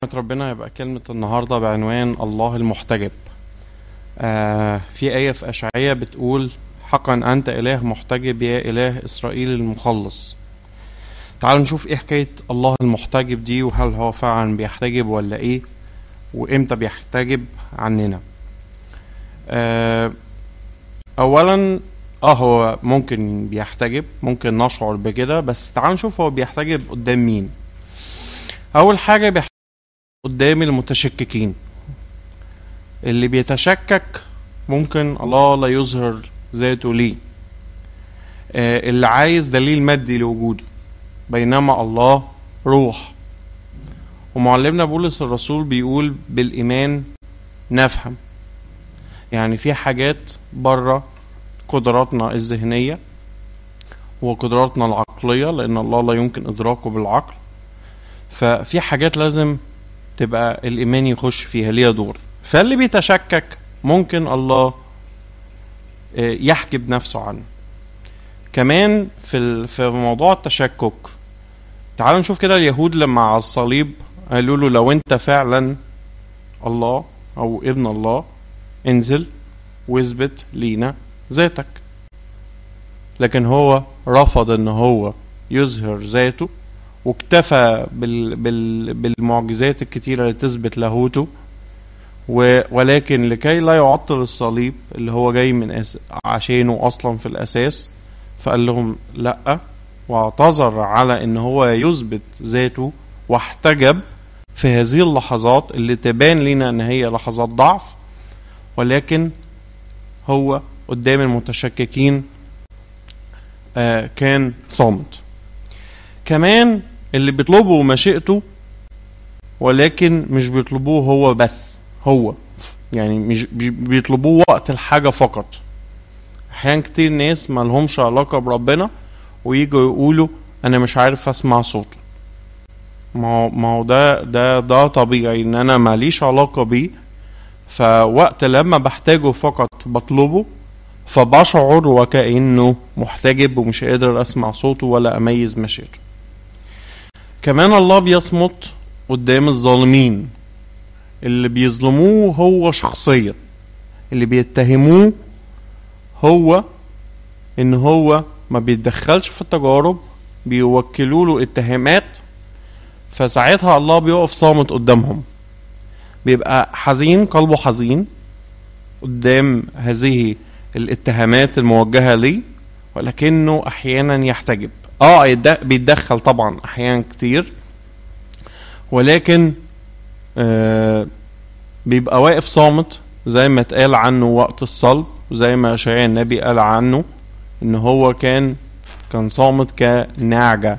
كلمة ربنا يبقى كلمة النهاردة بعنوان الله المحتجب آه في آية في أشعية بتقول حقا أنت إله محتجب يا إله إسرائيل المخلص تعالوا نشوف إيه حكاية الله المحتجب دي وهل هو فعلا بيحتجب ولا إيه وإمتى بيحتجب عننا آه أولا اه هو ممكن بيحتجب ممكن نشعر بكده بس تعالوا نشوف هو بيحتجب قدام مين اول حاجه بيحتجب قدام المتشككين اللي بيتشكك ممكن الله لا يظهر ذاته ليه آه اللي عايز دليل مادي لوجوده بينما الله روح ومعلمنا بولس الرسول بيقول بالايمان نفهم يعني في حاجات بره قدراتنا الذهنية وقدراتنا العقلية لأن الله لا يمكن إدراكه بالعقل ففي حاجات لازم تبقى الإيمان يخش فيها ليها دور فاللي بيتشكك ممكن الله يحجب نفسه عنه كمان في في موضوع التشكك تعالوا نشوف كده اليهود لما على الصليب قالوا له لو انت فعلا الله او ابن الله انزل واثبت لينا ذاتك لكن هو رفض ان هو يظهر ذاته واكتفى بال بال بالمعجزات الكتيرة اللي تثبت لاهوته ولكن لكي لا يعطل الصليب اللي هو جاي من أس... عشانه اصلا في الاساس فقال لهم لا واعتذر على ان هو يثبت ذاته واحتجب في هذه اللحظات اللي تبان لنا ان هي لحظات ضعف ولكن هو قدام المتشككين آه كان صامت كمان اللي بيطلبوا مشيئته ولكن مش بيطلبوه هو بس هو يعني مش بيطلبوه وقت الحاجة فقط احيانا كتير ناس ما لهمش علاقة بربنا ويجوا يقولوا انا مش عارف اسمع صوته ما هو ده ده ده طبيعي ان انا ماليش علاقة بيه فوقت لما بحتاجه فقط بطلبه فبشعر وكأنه محتجب ومش قادر أسمع صوته ولا أميز مشيئته كمان الله بيصمت قدام الظالمين اللي بيظلموه هو شخصيا اللي بيتهموه هو ان هو ما بيتدخلش في التجارب بيوكلوا له اتهامات فساعتها الله بيقف صامت قدامهم بيبقى حزين قلبه حزين قدام هذه الاتهامات الموجهة ليه ولكنه أحيانا يحتجب اه بيتدخل طبعا أحيانا كتير ولكن آه بيبقى واقف صامت زي ما اتقال عنه وقت الصلب وزي ما أشعياء النبي قال عنه ان هو كان كان صامت كنعجة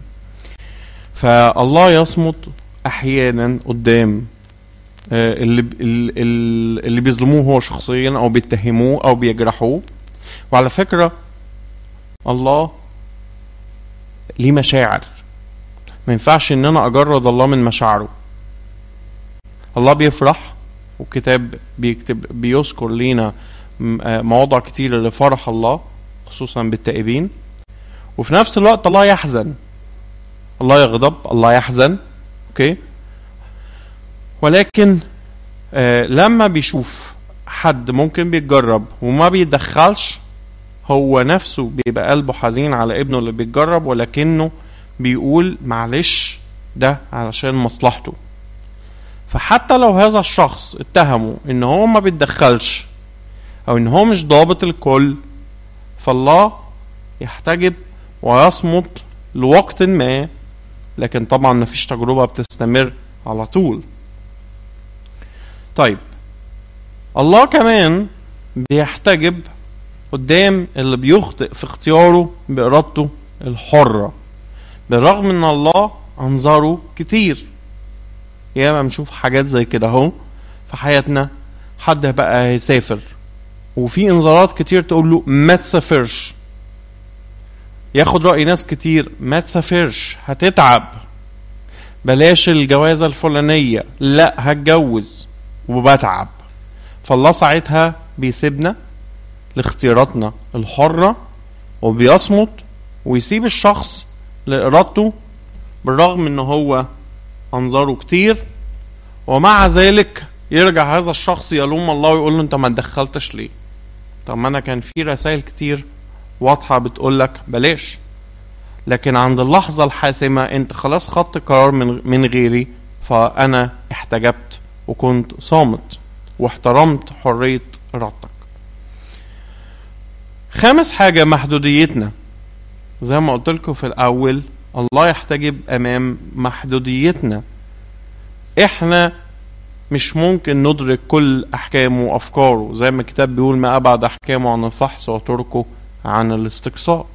فالله يصمت احيانا قدام اللي اللي بيظلموه هو شخصيا او بيتهموه او بيجرحوه وعلى فكره الله ليه مشاعر ما ينفعش ان انا اجرد الله من مشاعره الله بيفرح والكتاب بيكتب بيذكر لينا مواضع كتير لفرح الله خصوصا بالتائبين وفي نفس الوقت الله يحزن الله يغضب الله يحزن اوكي ولكن آه لما بيشوف حد ممكن بيتجرب وما بيدخلش هو نفسه بيبقى قلبه حزين على ابنه اللي بيتجرب ولكنه بيقول معلش ده علشان مصلحته فحتى لو هذا الشخص اتهمه ان هو ما بيتدخلش او ان هو مش ضابط الكل فالله يحتجب ويصمت لوقت ما لكن طبعا مفيش تجربة بتستمر على طول طيب الله كمان بيحتجب قدام اللي بيخطئ في اختياره بإرادته الحرة بالرغم ان الله انظاره كتير ياما بنشوف حاجات زي كده اهو في حياتنا حد بقى هيسافر وفي انذارات كتير تقول له ما تسافرش ياخد رأي ناس كتير ما تسافرش هتتعب بلاش الجوازة الفلانية لا هتجوز وبتعب فالله ساعتها بيسيبنا لاختياراتنا الحرة وبيصمت ويسيب الشخص لإرادته بالرغم ان هو انظاره كتير ومع ذلك يرجع هذا الشخص يلوم الله ويقول له انت ما تدخلتش ليه طب ما انا كان في رسائل كتير واضحة بتقول لك بلاش لكن عند اللحظة الحاسمة انت خلاص خدت قرار من من غيري فانا احتجبت وكنت صامت واحترمت حرية ارادتك خامس حاجة محدوديتنا زي ما قلت لكم في الاول الله يحتجب امام محدوديتنا احنا مش ممكن ندرك كل احكامه وافكاره زي ما الكتاب بيقول ما ابعد احكامه عن الفحص وتركه عن الاستقصاء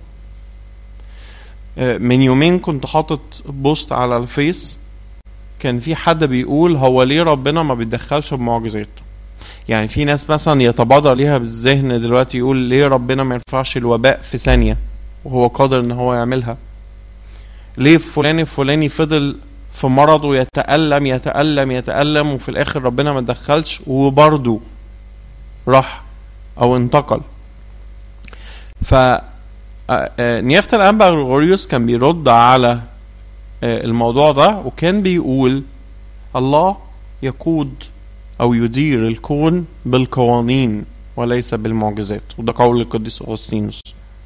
من يومين كنت حاطط بوست على الفيس كان في حد بيقول هو ليه ربنا ما بيتدخلش بمعجزاته يعني في ناس مثلا يتبادر ليها بالذهن دلوقتي يقول ليه ربنا ما ينفعش الوباء في ثانية وهو قادر ان هو يعملها ليه فلان الفلاني فضل في مرضه يتألم يتألم يتألم وفي الآخر ربنا ما تدخلش وبرضه راح أو انتقل ف نيافة الأنبا غريغوريوس كان بيرد على الموضوع ده وكان بيقول الله يقود أو يدير الكون بالقوانين وليس بالمعجزات وده قول القديس أغسطينوس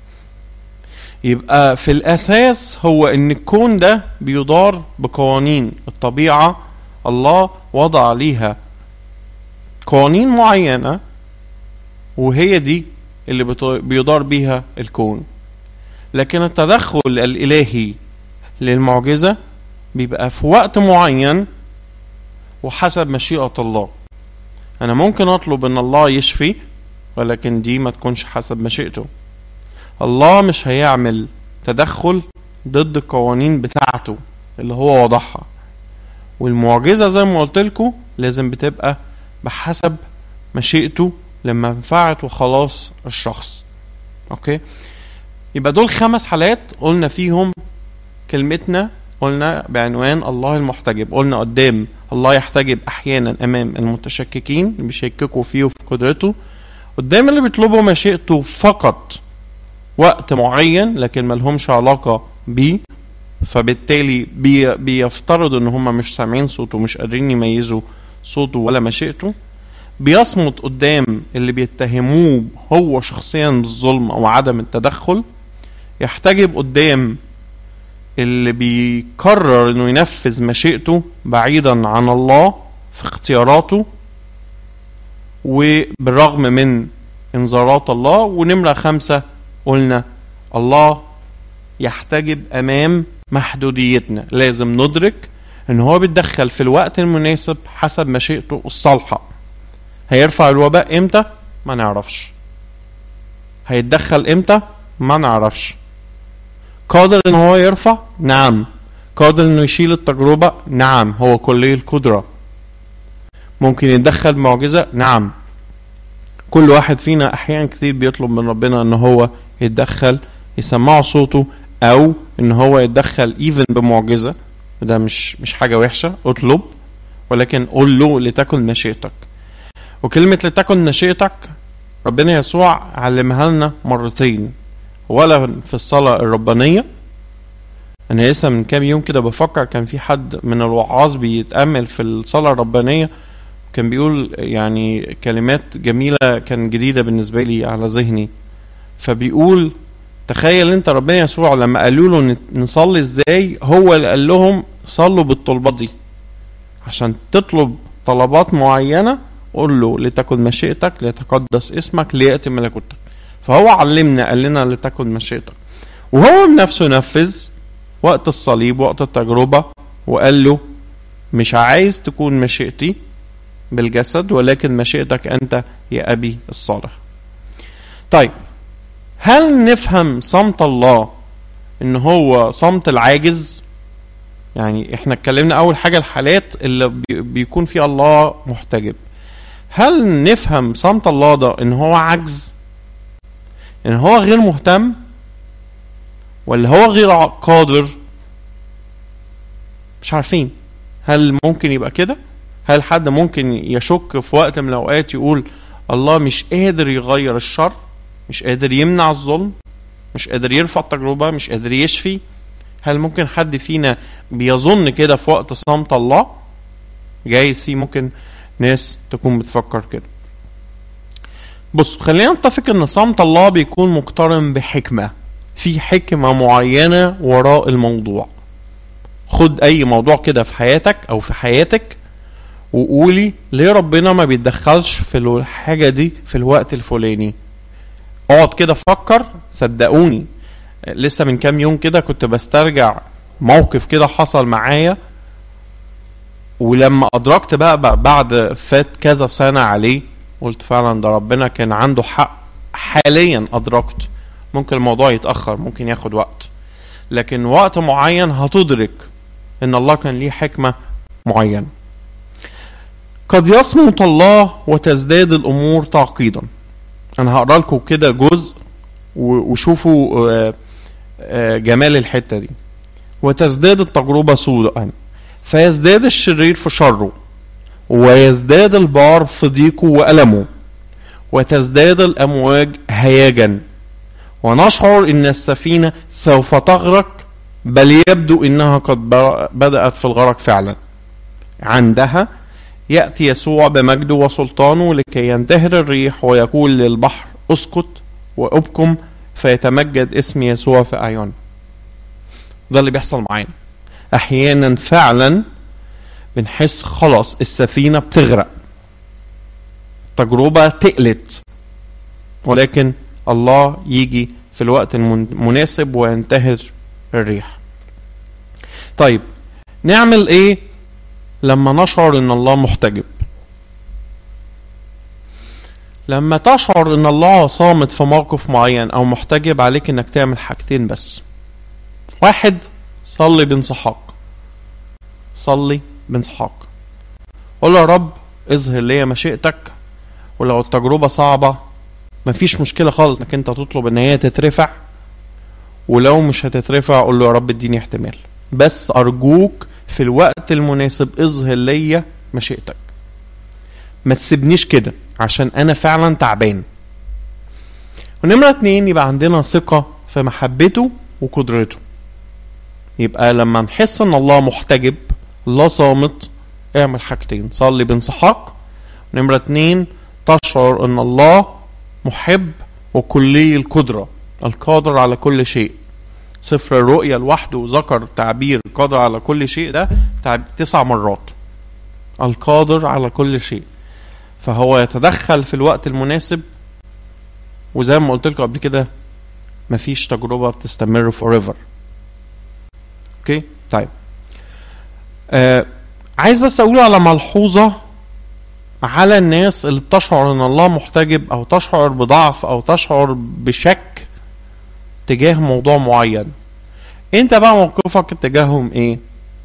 يبقى في الأساس هو إن الكون ده بيدار بقوانين الطبيعة الله وضع ليها قوانين معينة وهي دي اللي بيدار بيها الكون لكن التدخل الإلهي للمعجزة بيبقى في وقت معين وحسب مشيئة الله أنا ممكن أطلب إن الله يشفي ولكن دي ما تكونش حسب مشيئته الله مش هيعمل تدخل ضد القوانين بتاعته اللي هو وضعها والمعجزة زي ما قلت لكم لازم بتبقى بحسب مشيئته لمنفعة وخلاص الشخص اوكي يبقى دول خمس حالات قلنا فيهم كلمتنا قلنا بعنوان الله المحتجب قلنا قدام الله يحتجب احيانا امام المتشككين اللي بيشككوا فيه وفي قدرته قدام اللي بيطلبوا مشيئته فقط وقت معين لكن ملهمش علاقة بيه فبالتالي بي بيفترضوا ان هم مش سامعين صوته مش قادرين يميزوا صوته ولا مشيئته بيصمت قدام اللي بيتهموه هو شخصيا بالظلم او عدم التدخل يحتجب قدام اللي بيقرر انه ينفذ مشيئته بعيدا عن الله في اختياراته وبالرغم من انذارات الله ونمرة خمسة قلنا الله يحتجب امام محدوديتنا لازم ندرك ان هو بيتدخل في الوقت المناسب حسب مشيئته الصالحة هيرفع الوباء امتى ما نعرفش هيتدخل امتى ما نعرفش قادر ان هو يرفع نعم قادر انه يشيل التجربة نعم هو كلي القدرة ممكن يتدخل معجزة نعم كل واحد فينا احيانا كتير بيطلب من ربنا ان هو يتدخل يسمعه صوته او ان هو يتدخل ايفن بمعجزه ده مش مش حاجه وحشه اطلب ولكن قول له لتكن مشيئتك وكلمه لتكن مشيئتك ربنا يسوع علمها لنا مرتين ولا في الصلاه الربانيه انا لسه من كام يوم كده بفكر كان في حد من الوعاظ بيتامل في الصلاه الربانيه كان بيقول يعني كلمات جميله كان جديده بالنسبه لي على ذهني فبيقول تخيل انت ربنا يسوع لما قالوا له نصلي ازاي هو اللي قال لهم صلوا بالطلبات دي عشان تطلب طلبات معينة قول له لتكن مشيئتك ليتقدس اسمك ليأتي ملكوتك فهو علمنا قال لنا لتكن مشيئتك وهو بنفسه نفذ وقت الصليب وقت التجربة وقال له مش عايز تكون مشيئتي بالجسد ولكن مشيئتك أنت يا أبي الصالح طيب هل نفهم صمت الله ان هو صمت العاجز يعني احنا اتكلمنا اول حاجه الحالات اللي بيكون فيها الله محتجب هل نفهم صمت الله ده ان هو عجز ان هو غير مهتم ولا هو غير قادر مش عارفين هل ممكن يبقى كده هل حد ممكن يشك في وقت من الاوقات يقول الله مش قادر يغير الشر مش قادر يمنع الظلم مش قادر يرفع التجربة مش قادر يشفي هل ممكن حد فينا بيظن كده في وقت صمت الله جايز في ممكن ناس تكون بتفكر كده بص خلينا نتفق ان صمت الله بيكون مقترن بحكمة في حكمة معينة وراء الموضوع خد اي موضوع كده في حياتك او في حياتك وقولي ليه ربنا ما بيتدخلش في الحاجة دي في الوقت الفلاني اقعد كده فكر صدقوني لسه من كام يوم كده كنت بسترجع موقف كده حصل معايا ولما ادركت بقى بعد فات كذا سنة عليه قلت فعلا ده ربنا كان عنده حق حاليا ادركت ممكن الموضوع يتأخر ممكن ياخد وقت لكن وقت معين هتدرك ان الله كان ليه حكمة معينة قد يصمت الله وتزداد الامور تعقيدا انا هقرا لكم كده جزء وشوفوا جمال الحتة دي وتزداد التجربة سوءا فيزداد الشرير في شره ويزداد البار في ضيقه وألمه وتزداد الأمواج هياجا ونشعر ان السفينة سوف تغرق بل يبدو انها قد بدأت في الغرق فعلا عندها يأتي يسوع بمجده وسلطانه لكي ينتهر الريح ويقول للبحر اسكت وابكم فيتمجد اسم يسوع في أعين ده اللي بيحصل معانا احيانا فعلا بنحس خلاص السفينة بتغرق تجربة تقلت ولكن الله يجي في الوقت المناسب وينتهر الريح طيب نعمل ايه لما نشعر ان الله محتجب لما تشعر ان الله صامت في موقف معين او محتجب عليك انك تعمل حاجتين بس واحد صلي بانسحاق صلي بانسحاق قول له يا رب اظهر لي مشيئتك ولو التجربة صعبة مفيش مشكلة خالص انك انت تطلب ان هي تترفع ولو مش هتترفع قول له يا رب اديني احتمال بس ارجوك في الوقت المناسب اظهر لي مشيئتك ما تسيبنيش كده عشان انا فعلا تعبان ونمرة اتنين يبقى عندنا ثقة في محبته وقدرته يبقى لما نحس ان الله محتجب الله صامت اعمل حاجتين صلي بانسحاق نمرة اتنين تشعر ان الله محب وكلي القدرة القادر على كل شيء سفر الرؤيا لوحده ذكر تعبير قادر على كل شيء ده تسع مرات القادر على كل شيء فهو يتدخل في الوقت المناسب وزي ما قلت لكم قبل كده مفيش تجربة بتستمر forever اوكي طيب آه عايز بس اقول على ملحوظة على الناس اللي بتشعر ان الله محتجب او تشعر بضعف او تشعر بشك تجاه موضوع معين انت بقى موقفك تجاههم ايه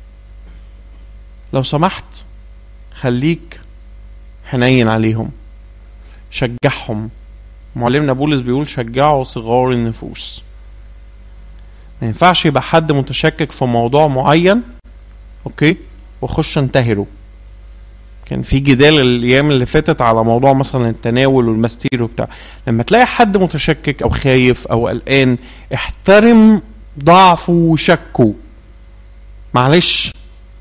لو سمحت خليك حنين عليهم شجعهم معلمنا بولس بيقول شجعوا صغار النفوس ما ينفعش يبقى حد متشكك في موضوع معين اوكي وخش انتهره كان في جدال الايام اللي فاتت على موضوع مثلا التناول والمستير وبتاع لما تلاقي حد متشكك او خايف او قلقان احترم ضعفه وشكه معلش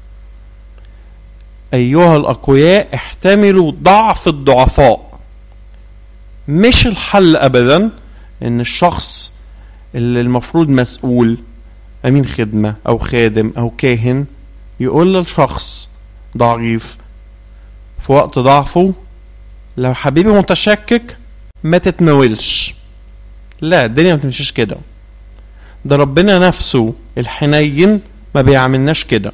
ايها الاقوياء احتملوا ضعف الضعفاء مش الحل ابدا ان الشخص اللي المفروض مسؤول امين خدمة او خادم او كاهن يقول للشخص ضعيف في وقت ضعفه لو حبيبي متشكك ما تتناولش لا الدنيا ما تمشيش كده ده ربنا نفسه الحنين ما بيعملناش كده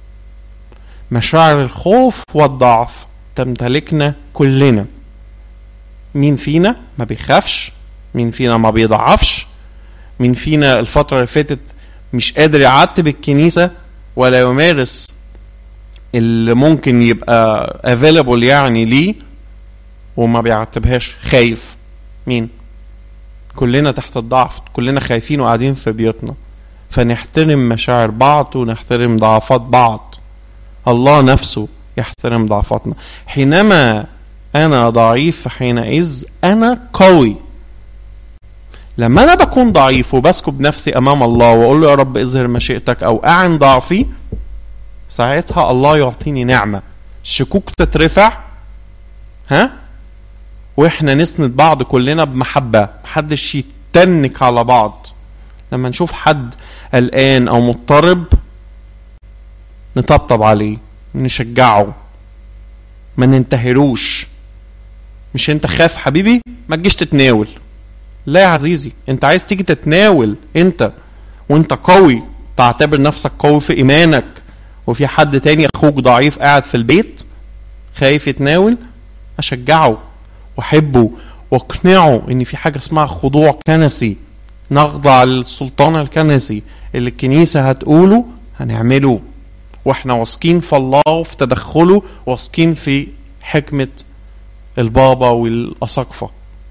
مشاعر الخوف والضعف تمتلكنا كلنا مين فينا ما بيخافش مين فينا ما بيضعفش مين فينا الفترة اللي فاتت مش قادر يعتب الكنيسة ولا يمارس اللي ممكن يبقى available يعني ليه وما بيعتبهاش خايف مين كلنا تحت الضعف كلنا خايفين وقاعدين في بيوتنا فنحترم مشاعر بعض ونحترم ضعفات بعض الله نفسه يحترم ضعفاتنا حينما انا ضعيف حينئذ انا قوي لما انا بكون ضعيف وبسكب نفسي امام الله واقول له يا رب اظهر مشيئتك او اعن ضعفي ساعتها الله يعطيني نعمة الشكوك تترفع ها واحنا نسند بعض كلنا بمحبة محدش يتنك على بعض لما نشوف حد قلقان او مضطرب نطبطب عليه نشجعه ما ننتهروش مش انت خاف حبيبي ما تجيش تتناول لا يا عزيزي انت عايز تيجي تتناول انت وانت قوي تعتبر نفسك قوي في ايمانك وفي حد تاني اخوك ضعيف قاعد في البيت خايف يتناول اشجعه واحبه واقنعه ان في حاجه اسمها خضوع كنسي نخضع للسلطان الكنسي اللي الكنيسه هتقوله هنعمله واحنا واثقين في الله وفي تدخله واثقين في حكمه البابا والاساقفه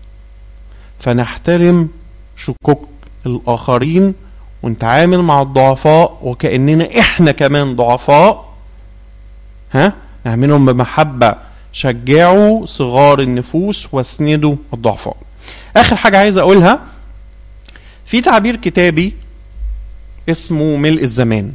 فنحترم شكوك الاخرين ونتعامل مع الضعفاء وكاننا احنا كمان ضعفاء ها نعملهم بمحبه شجعوا صغار النفوس واسندوا الضعفاء اخر حاجه عايز اقولها في تعبير كتابي اسمه ملء الزمان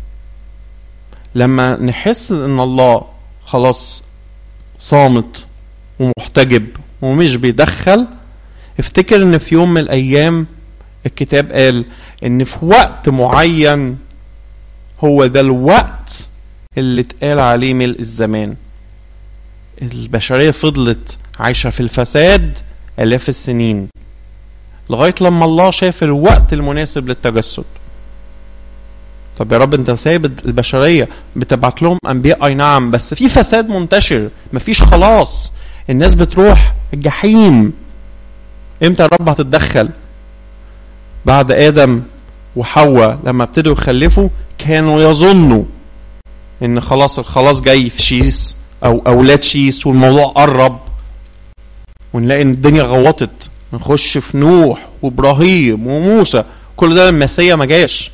لما نحس ان الله خلاص صامت ومحتجب ومش بيدخل افتكر ان في يوم من الايام الكتاب قال ان في وقت معين هو ده الوقت اللي اتقال عليه ملء الزمان البشرية فضلت عايشة في الفساد آلاف السنين لغاية لما الله شاف الوقت المناسب للتجسد طب يا رب انت سايب البشرية بتبعت لهم انبياء اي نعم بس في فساد منتشر مفيش خلاص الناس بتروح الجحيم امتى يا رب هتتدخل بعد ادم وحواء لما ابتدوا يخلفوا كانوا يظنوا ان خلاص الخلاص جاي في شيس او اولاد شيس والموضوع قرب ونلاقي ان الدنيا غوطت نخش في نوح وابراهيم وموسى كل ده المسيا ما جاش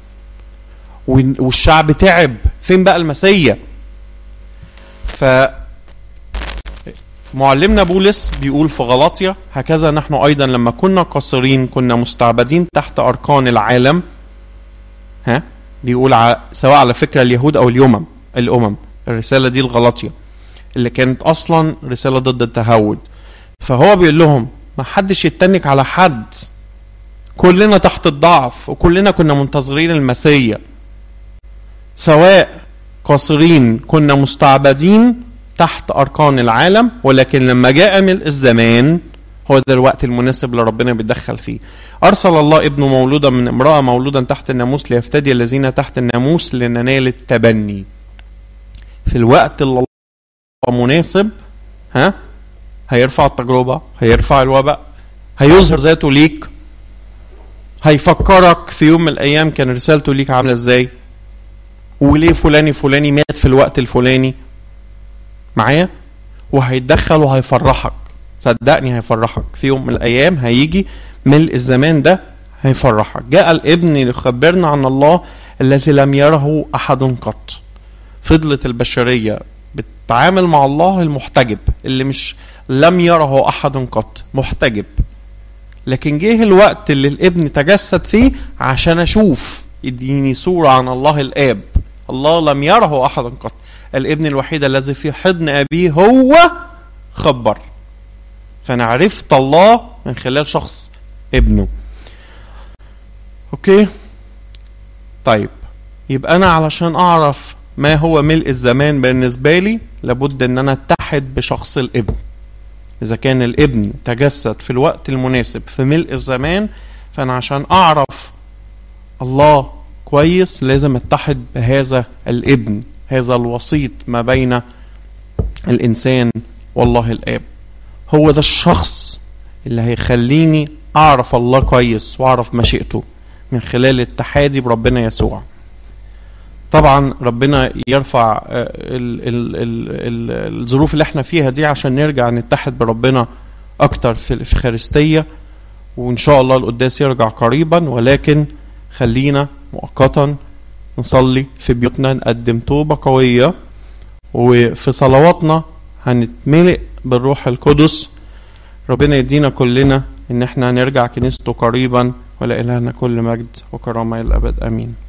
والشعب تعب فين بقى المسيا ف معلمنا بولس بيقول في غلاطيا هكذا نحن ايضا لما كنا قاصرين كنا مستعبدين تحت اركان العالم ها بيقول ع... سواء على فكره اليهود او اليمم الامم الرساله دي الغلاطيا اللي كانت اصلا رساله ضد التهود فهو بيقول لهم ما حدش يتنك على حد كلنا تحت الضعف وكلنا كنا منتظرين المسيا سواء قاصرين كنا مستعبدين تحت أركان العالم ولكن لما جاء ملء الزمان هو ده الوقت المناسب اللي ربنا بيتدخل فيه أرسل الله ابنه مولودا من امرأة مولودا تحت الناموس ليفتدي الذين تحت الناموس لننال التبني في الوقت اللي الله مناسب ها هيرفع التجربة هيرفع الوباء هيظهر ذاته ليك هيفكرك في يوم من الأيام كان رسالته ليك عاملة ازاي وليه فلاني فلاني مات في الوقت الفلاني معايا وهيتدخل وهيفرحك صدقني هيفرحك في يوم من الايام هيجي ملء الزمان ده هيفرحك جاء الابن ليخبرنا عن الله الذي لم يره احد قط فضلت البشريه بتتعامل مع الله المحتجب اللي مش لم يره احد قط محتجب لكن جه الوقت اللي الابن تجسد فيه عشان اشوف يديني صوره عن الله الاب الله لم يره احد قط الابن الوحيد الذي في حضن ابيه هو خبر فانا عرفت الله من خلال شخص ابنه اوكي طيب يبقى انا علشان اعرف ما هو ملء الزمان بالنسبه لي لابد ان انا اتحد بشخص الابن اذا كان الابن تجسد في الوقت المناسب في ملء الزمان فانا عشان اعرف الله كويس لازم اتحد بهذا الابن هذا الوسيط ما بين الانسان والله الاب هو ده الشخص اللي هيخليني اعرف الله كويس واعرف مشيئته من خلال اتحادي بربنا يسوع طبعا ربنا يرفع ال ال ال ال الظروف اللي احنا فيها دي عشان نرجع نتحد بربنا اكتر في الافخارستيه وان شاء الله القداس يرجع قريبا ولكن خلينا مؤقتا نصلي في بيوتنا نقدم توبة قوية وفي صلواتنا هنتملئ بالروح القدس ربنا يدينا كلنا ان احنا نرجع كنيسته قريبا ولا إلهنا كل مجد وكرامة إلى الأبد آمين